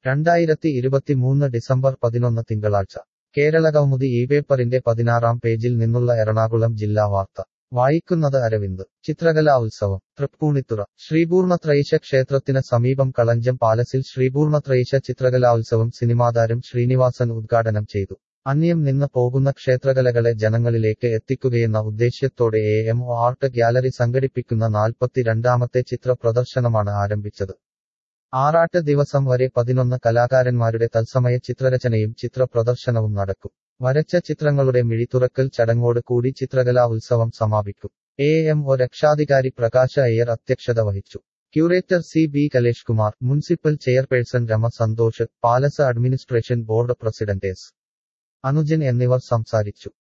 രണ്ടായിരത്തി ഇരുപത്തിമൂന്ന് ഡിസംബർ പതിനൊന്ന് തിങ്കളാഴ്ച കേരളകൗമുദി ഈ പേപ്പറിന്റെ പതിനാറാം പേജിൽ നിന്നുള്ള എറണാകുളം ജില്ലാ വാർത്ത വായിക്കുന്നത് അരവിന്ദ് ചിത്രകലാ ഉത്സവം തൃപ്പൂണിത്തുറ ശ്രീപൂർണത്രയീശ ക്ഷേത്രത്തിന് സമീപം കളഞ്ചം പാലസിൽ ശ്രീപൂർണത്രയീശ ചിത്രകലാ ഉത്സവം സിനിമാതാരം ശ്രീനിവാസൻ ഉദ്ഘാടനം ചെയ്തു അന്യം നിന്ന് പോകുന്ന ക്ഷേത്രകലകളെ ജനങ്ങളിലേക്ക് എത്തിക്കുകയെന്ന ഉദ്ദേശ്യത്തോടെ A M O art gallery സംഘടിപ്പിക്കുന്ന നാൽപ്പത്തിരണ്ടാമത്തെ ചിത്ര പ്രദർശനമാണ് ആരംഭിച്ചത് ആറാട്ട് ദിവസം വരെ പതിനൊന്ന് കലാകാരന്മാരുടെ തത്സമയ ചിത്രരചനയും ചിത്ര പ്രദർശനവും നടക്കും വരച്ച ചിത്രങ്ങളുടെ മിഴിതുറക്കൽ ചടങ്ങോട് കൂടി ചിത്രകലാ ഉത്സവം സമാപിക്കും എ എം ഒ രക്ഷാധികാരി പ്രകാശ അയ്യർ അധ്യക്ഷത വഹിച്ചു curator C B Kalesh Kumar municipal chairperson Rama Santhosh palace administration board president S Anujan എന്നിവർ സംസാരിച്ചു